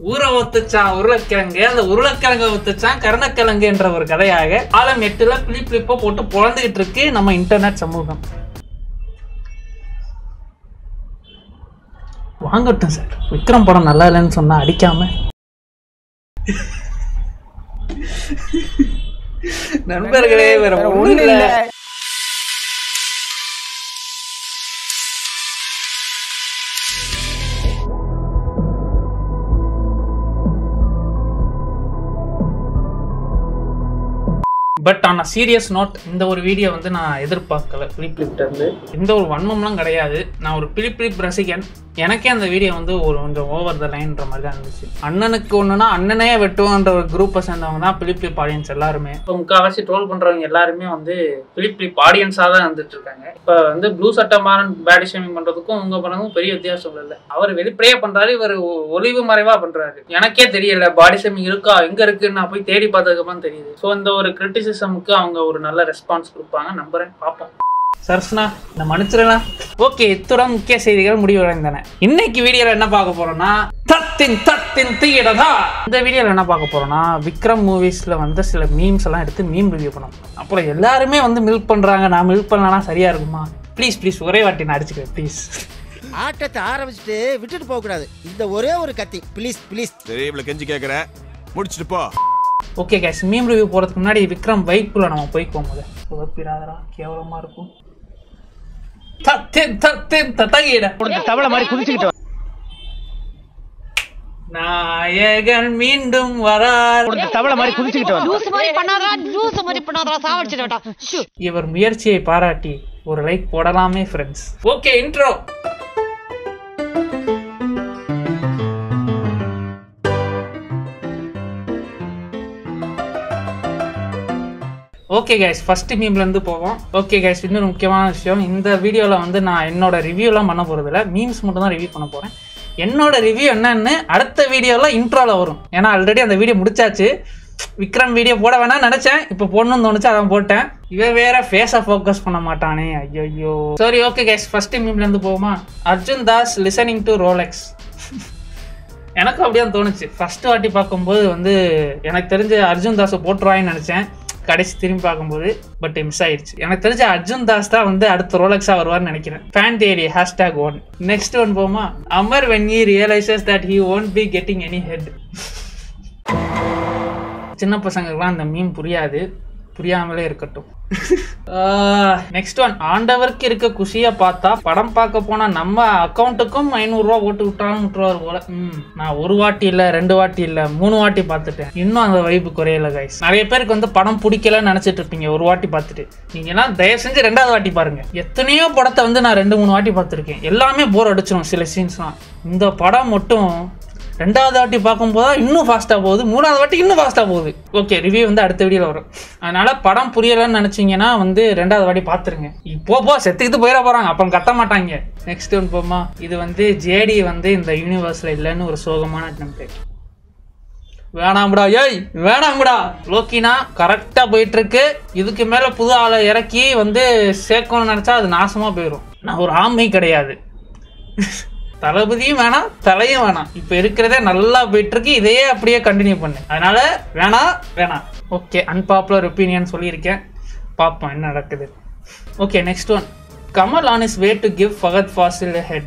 ஊரை ஒத்துச்சான் உருளைக்கிழங்கு அந்த உருளைக்கிழங்க ஒத்துச்சான் கருணக்கிழங்கு என்ற ஒரு கதையாக ஆலம் எட்டுல பிளிப் பிளிப்போ போட்டு பொழந்துகிட்டு இருக்கு நம்ம இன்டர்நெட் சமூகம் வாங்கட்டும் சார் விக்ரம் படம் நல்லா இல்லைன்னு சொன்னா அடிக்காம நண்பர்களே வேற ஒண்ணும் இல்ல பட் ஆனா சீரியஸ் நோட் இந்த ஒரு வீடியோ வந்து நான் எதிர்பார்க்கல பிலிப் பிலிப்ட இருந்து இந்த ஒரு வன்மம்லாம் கிடையாது நான் ஒரு பிலிப் பிலிப் ரசிகன் எனக்கே அந்த வீடியோ வந்து ஒரு கொஞ்சம் ஓவர் த லைன்ற மாதிரி தான் இருந்துச்சு அண்ணனுக்கு ஒண்ணுனா அண்ணனே வெட்டுவோன்ற ஒரு குரூப்பை சேர்ந்தவங்க தான் பிலிப் பிலிப் ஆடியன்ஸ் எல்லாருமே இப்போ முக்கால்வாசி ட்ரோல் பண்றவங்க எல்லாருமே வந்து பிலிப் பிலிப் ஆடியன்ஸாக தான் இருந்துட்டு இருக்காங்க இப்போ வந்து ப்ளூ சட்டை மாறன் பேடி ஷேமிங் பண்றதுக்கும் உங்க படமும் பெரிய வித்தியாசம் இல்லை அவர் வெளிப்படையா பண்றாரு இவர் ஒ- ஒளிவு மறைவா பண்றாரு எனக்கே தெரியல பாடி ஷேமிங் இருக்கா எங்க இருக்கு நான் போய் தேடி பார்த்ததுக்கு தெரியுது ஸோ இந்த ஒரு கிரிட்டிசிசமுக்கு அவங்க ஒரு நல்ல ரெஸ்பான்ஸ் கொடுப்பாங்க நம்புறேன் பார்ப்போம் சரஸ்னா இந்த மன்னிச்சிடலாம் ஓகே இத்துடன் முக்கிய செய்திகள் முடிவடைந்தன இன்னைக்கு வீடியோல என்ன பார்க்க போறோம்னா தத்தின் தத்தின் தீயடதா இந்த வீடியோல என்ன பார்க்க போறோம்னா விக்ரம் மூவிஸ்ல வந்து சில மீம்ஸ் எல்லாம் எடுத்து மீம் ரிவ்யூ பண்ணோம் அப்புறம் எல்லாருமே வந்து மில்க் பண்றாங்க நான் மில்க் பண்ணலாம் சரியா இருக்குமா ப்ளீஸ் ப்ளீஸ் ஒரே வாட்டி நான் அடிச்சுக்கிறேன் ப்ளீஸ் ஆட்டத்தை ஆரம்பிச்சுட்டு விட்டுட்டு போக கூடாது இந்த ஒரே ஒரு கத்தி ப்ளீஸ் ப்ளீஸ் சரி இவ்வளவு கெஞ்சி கேக்குறேன் முடிச்சிட்டு போ ஓகே கேஸ் மீம் ரிவ்யூ போகிறதுக்கு முன்னாடி விக்ரம் பைக்குள்ள நம்ம போய்க்குவோம் போது சொதப்பிடாதரா கேவலமா இருக்கும் தத்தின் தத்தின் தத்தகிட தவளை மாதிரி குதிச்சுக்கிட்டு நாயகன் மீண்டும் வரார் தவளை மாதிரி குதிச்சுக்கிட்டு லூஸ் மாதிரி பண்ணாதடா லூஸ் மாதிரி பண்ணாதடா சாவடிச்சிடடா ஷூ இவர் முயற்சியை பாராட்டி ஒரு லைக் போடலாமே friends okay intro okay guys first மீம்லேருந்து போவோம் ஓகே கைஸ் இன்னொரு முக்கியமான விஷயம் இந்த வீடியோவில் வந்து நான் என்னோட ரிவ்யூலாம் பண்ண போகிறதில்ல மீம்ஸ் மட்டும் தான் ரிவ்யூ பண்ண போகிறேன் என்னோட ரிவ்யூ என்னன்னு அடுத்த வீடியோவில் இன்ட்ரோவில் வரும் ஏன்னா ஆல்ரெடி அந்த வீடியோ முடிச்சாச்சு விக்ரம் வீடியோ போட வேணாம் நினச்சேன் இப்போ போடணும்னு தோணுச்சு அதான் போட்டேன் இவன் வேற ஃபேஸை ஃபோக்கஸ் பண்ண மாட்டானே ஐயோ சரி ஓகே கைஸ் ஃபர்ஸ்ட் மீம்லேருந்து போவோமா Arjun Das listening to Rolex எனக்கும் அப்படியே தோணுச்சு ஃபர்ஸ்ட் வாட்டி பார்க்கும்போது வந்து எனக்கு தெரிஞ்ச அர்ஜுன் தாஸை போட்டுருவாங்கன்னு நினச்சேன் கடைசி திரும்பி பார்க்கும்போது பட் மிஸ் ஆயிடுச்சு எனக்கு தெரிஞ்ச அர்ஜுன் தாஸ் தான் வந்து அடுத்த ரோலக்ஸா வருவார்னு நினைக்கிறேன் fan theory hashtag one next one போமா Amar when he realises that he won't be getting any head சின்ன பசங்களுக்குலாம் அந்த மீன் புரியாது புரியாமலே இருக்கட்டும் நெக்ஸ்ட் ஒன் ஆண்டவருக்கு இருக்க குஷியை பார்த்தா படம் பார்க்க போனா நம்ம அக்கௌண்ட்டுக்கும் ஐநூறுரூவா போட்டு விட்டாலும் விட்டுருவாரு போல ம் நான் ஒரு வாட்டி இல்லை ரெண்டு வாட்டி இல்லை மூணு வாட்டி பார்த்துட்டேன் இன்னும் அந்த வைப்பு குறையல கைஸ் நிறைய பேருக்கு வந்து படம் பிடிக்கலன்னு நினச்சிட்டு இருப்பீங்க ஒரு வாட்டி பார்த்துட்டு நீங்கலாம் தயவு செஞ்சு ரெண்டாவது வாட்டி பாருங்க எத்தனையோ படத்தை வந்து நான் ரெண்டு மூணு வாட்டி பார்த்துருக்கேன் எல்லாமே போர் அடிச்சிடும் சில சீன்ஸ்லாம் இந்த படம் மட்டும் ரெண்டாவது வாட்டி பார்க்கும்போது தான் இன்னும் ஃபாஸ்ட்டாக போகுது மூணாவது வாட்டி இன்னும் ஃபாஸ்ட்டாக போகுது ஓகே ரிவ்யூ வந்து அடுத்த வீடியோவில் வரும் அதனால படம் புரியலைன்னு நினச்சிங்கன்னா வந்து ரெண்டாவது வாட்டி பார்த்துருங்க இப்போ போ செத்துக்கிட்டு போயிட போகிறாங்க அப்புறம் கத்த மாட்டாங்க நெக்ஸ்ட் ஒன் போமா இது வந்து ஜேடி வந்து இந்த யூனிவர்ஸில் இல்லைன்னு ஒரு சோகமான டெம்ப்ளேட் வேணாம்டா ஏய் வேணாம்டா லோக்கினா கரெக்டாக போயிட்டு இருக்கு இதுக்கு மேலே புது ஆளை இறக்கி வந்து சேர்க்கணும்னு நினச்சா அது நாசமாக போயிடும் நான் ஒரு ஆமை கிடையாது தளபதியும் வேணாம் தலையும் வேணாம் இப்போ இருக்கிறதே நல்லா போயிட்டு இருக்கு இதையே அப்படியே கண்டினியூ பண்ணு அதனால வேணாம் வேணாம் ஓகே அன்பாப்புலர் ஒப்பீனியன் சொல்லியிருக்கேன் பார்ப்போம் என்ன நடக்குது okay next one Kamal on his way to give Fahadh Faasil head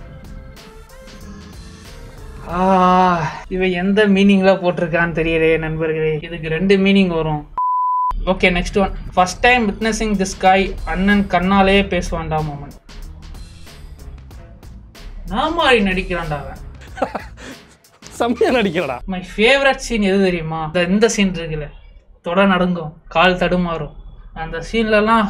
இவன் எந்த மீனிங்ல போட்டிருக்கான்னு தெரியலையே நண்பர்களே இதுக்கு ரெண்டு மீனிங் வரும் okay next one first time witnessing this guy அண்ணன் கண்ணாலே பேசுவான்டா மோமன் நான் மாதிரி நடிக்கிறான்டா அவன் செம்மையா நடிக்கிறடா மை ஃபேவரட் சீன் எது தெரியுமா இந்த இந்த சீன் இருக்குல்ல தொட நடுங்கும் கால் தடுமாறும் அந்த சீன்லலாம்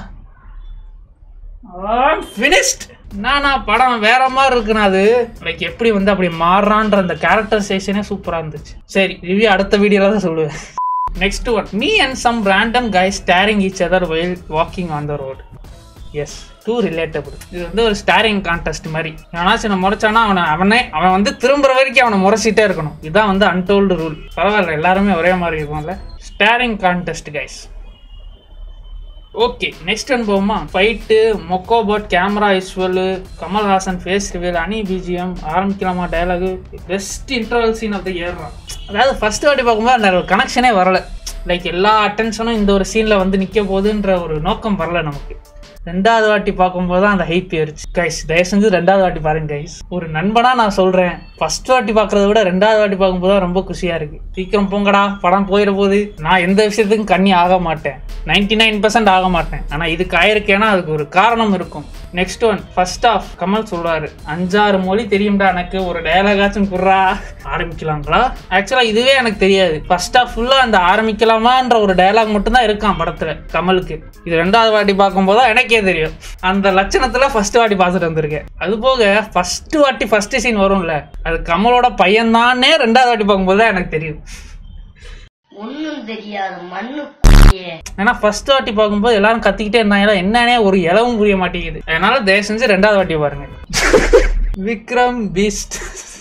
ஃபினிஷ்ட் நானா படம் வேற மாதிரி இருக்குண்ணா அது லைக் எப்படி வந்து அப்படி மாறுறான்ற அந்த கேரக்டரைசேஷனே சூப்பராக இருந்துச்சு சரி ரிவ்யூ அடுத்த வீடியோல தான் சொல்லுவேன் next one me and some random guys staring each other while walking on the road yes too relatable இது வந்து ஒரு ஸ்டாரிங் கான்டெஸ்ட் மாதிரி எவனாச்சும் நான் முறைச்சானா அவனை அவனே அவன் வந்து திரும்புற வரைக்கும் அவனை முறைச்சிட்டே இருக்கணும் இதுதான் வந்து அன்டோல்டு ரூல் பரவாயில்ல எல்லாருமே ஒரே மாதிரி இருக்கும்ல staring contest guys okay next அனுபவமா ஃபைட்டு மொக்கோபாட் camera visual Kamal Haasan face reveal Ani BGM ஆரம்பிக்கலாமா dialogue best interval scene of the year அதாவது ஃபர்ஸ்ட் வாட்டி பார்க்கும்போது அந்த ஒரு கனெக்ஷனே வரல லைக் எல்லா அட்டென்ஷனும் இந்த ஒரு சீனில் வந்து நிற்க போகுதுன்ற ஒரு நோக்கம் வரல நமக்கு ரெண்டாவது வாட்டி பார்க்கும்போது தான் அந்த ஹைப் ஏறிச்சு கைஸ் தயவு செஞ்சு ரெண்டாவது வாட்டி பாருங்க கைஸ் ஒரு நண்பனா நான் சொல்றேன் ஃபர்ஸ்ட் வாட்டி பார்க்கறத விட ரெண்டாவது வாட்டி பார்க்கும்போது தான் ரொம்ப குஷியா இருக்கு சீக்கிரம் போங்கடா படம் போயிட போகுது நான் எந்த விஷயத்துக்கும் கண்ணி ஆக மாட்டேன் நைன்டி நைன் பர்சன்ட் ஆக மாட்டேன் ஆனா இதுக்கு ஆயிருக்கேன்னா அதுக்கு ஒரு காரணம் இருக்கும் next one first of Kamal சொல்றாரு அஞ்சாறு மொழி தெரியும்டா எனக்கு ஒரு டயலாகாச்சும் குர்ரா ஆரம்பிக்கலாங்களா ஆக்சுவலா இதுவே எனக்கு தெரியாது ஃபர்ஸ்ட் ஆஃப் ஃபுல்லா அந்த ஆரம்பிக்கலாமான்ற ஒரு டயலாக் மட்டும் தான் இருக்கான் படத்துல கமலுக்கு இது ரெண்டாவது வாட்டி பார்க்கும்போது தான் எனக்கே தெரியும் அந்த லட்சணத்துல ஃபர்ஸ்ட் வாட்டி பார்த்துட்டு வந்திருக்கேன் அது போக ஃபர்ஸ்ட் வாட்டி ஃபர்ஸ்ட் சீன் வரும்ல அது கமலோட பையன்தானே ரெண்டாவது வாட்டி பார்க்கும்போது தான் எனக்கு தெரியும் ஒண்ணும் தெரியாது மண்ணு ஏன்னா ஃபர்ஸ்ட் வாட்டி பார்க்கும்போது எல்லாரும் கத்திக்கிட்டே இருந்தாங்க என்னன்னே ஒரு இலவும் புரிய மாட்டேங்குது அதனால தயவு செஞ்சு ரெண்டாவது வாட்டி பாருங்க விக்ரம் பீஸ்ட்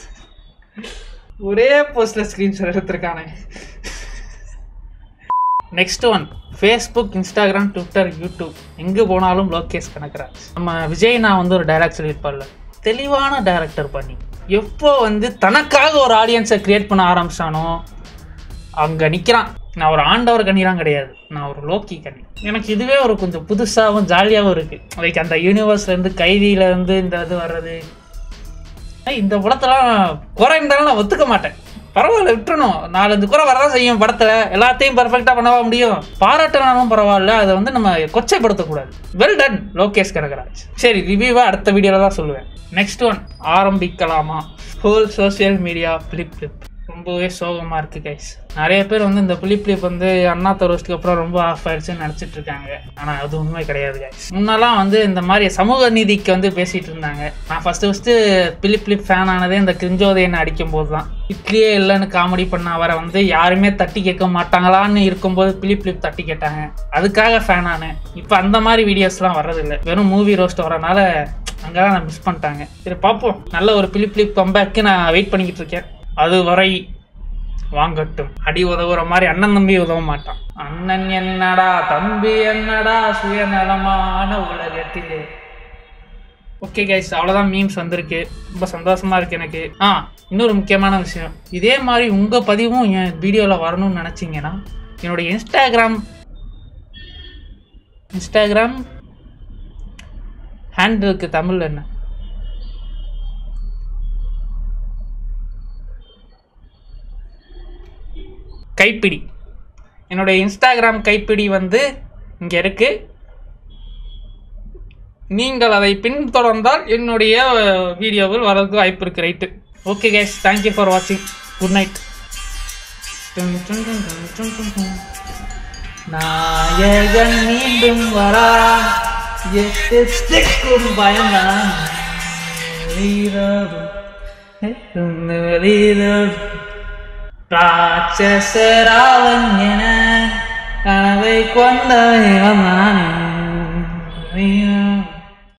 ஒரே போஸ்ட்ல ஸ்கிரீன்ஷாட் எடுத்திருக்கானே next one Facebook Instagram Twitter YouTube எங்கே போனாலும் லோகேஷ் கணக்குறார் நம்ம விஜய் நான் வந்து ஒரு டைலாக் சொல்லியிருப்பார்ல தெளிவான டைரக்டர் பண்ணி எப்போ வந்து தனக்காக ஒரு ஆடியன்ஸை கிரியேட் பண்ண ஆரம்பிச்சானோ அங்கே நிற்கிறான் நான் ஒரு ஆண்டவர் கண்ணிலாம் கிடையாது நான் ஒரு லோக்கி கண்ணி எனக்கு இதுவே ஒரு கொஞ்சம் புதுசாகவும் ஜாலியாகவும் இருக்குது லைக் அந்த யூனிவர்ஸ்லேருந்து கைதியிலேருந்து இந்த இது வர்றது ஏய், இந்த படத்தெல்லாம் குறை இருந்தாலும் நான் ஒத்துக்க மாட்டேன் பரவாயில்ல விட்டுறணும் நாலஞ்சு குறை வரதான் செய்யும் படத்துல எல்லாத்தையும் பர்ஃபெக்டாக பண்ணவா முடியும் பாராட்டினாலும் பரவாயில்ல அதை வந்து நம்ம கொச்சைப்படுத்தக்கூடாது வெல் டன் லோகேஷ் கனகராஜ் சரி ரிவ்யூவை அடுத்த வீடியோவில் தான் சொல்லுவேன் நெக்ஸ்ட் ஒன் ஆரம்பிக்கலாமா whole social media flip flip ரொம்பவே சோகமாக இருக்குது கைஸ் நிறைய பேர் வந்து இந்த பிலிப் பிளிப் வந்து அண்ணா தரோஸ்க்கு அப்புறம் ரொம்ப ஆஃப் ஆயிடுச்சுன்னு நினச்சிட்டு இருக்காங்க ஆனால் அது உண்மை கிடையாது கைஸ் முன்னெல்லாம் வந்து இந்த மாதிரி சமூக நீதிக்கு வந்து பேசிகிட்டு இருந்தாங்க நான் first first flip flip fan ஆனதே இந்த கிரிஞ்சோதையனை அடிக்கும் போது தான் இட்லியே இல்லைன்னு காமெடி பண்ண அவரை வந்து யாருமே தட்டி கேட்க மாட்டாங்களான்னு இருக்கும்போது பிலிப் பிளிப் தட்டி கேட்டாங்க அதுக்காக ஃபேன் ஆனேன் இப்போ அந்த மாதிரி வீடியோஸ்லாம் வர்றதில்லை வெறும் மூவி ரோஸ்ட் வரனால அங்கெல்லாம் நான் மிஸ் பண்ணிட்டாங்க சரி பார்ப்போம் நல்ல ஒரு பிலிப் பிளிப் கம்பேக்கு நான் வெயிட் பண்ணிக்கிட்டு இருக்கேன் அதுவரை வாங்கட்டும் அடி உதவுற மாதிரி அண்ணன் தம்பி உதவ மாட்டான் அண்ணன் என்னடா தம்பி என்னடா சுயநலமான உலகத்திலே ஓகே கைஸ் அவ்வளோதான் மீம்ஸ் வந்திருக்கு ரொம்ப சந்தோஷமா இருக்கு எனக்கு ஆ இன்னொரு முக்கியமான விஷயம் இதே மாதிரி உங்க பதிவும் என் வீடியோவில் வரணும்னு நினச்சிங்கன்னா என்னுடைய இன்ஸ்டாகிராம் இன்ஸ்டாகிராம் ஹேண்டிலுக்கு தமிழ் என்ன கைப்பிடி என்னுடைய இன்ஸ்டாகிராம் கைப்பிடி வந்து இங்கே இருக்கு நீங்கள் அதை பின்தொடர்ந்தால் என்னுடைய வீடியோவில் வரதுக்கு வாய்ப்பு இருக்கு right okay guys thank you for வாட்சிங் குட் நைட் நாயகன் மீண்டும் வரா எட்டு திக்கும் பயந்தான் வெளியிலும் வெளியிலும் ராட்சசராவன் என கனவை கொண்ட இவன் நானே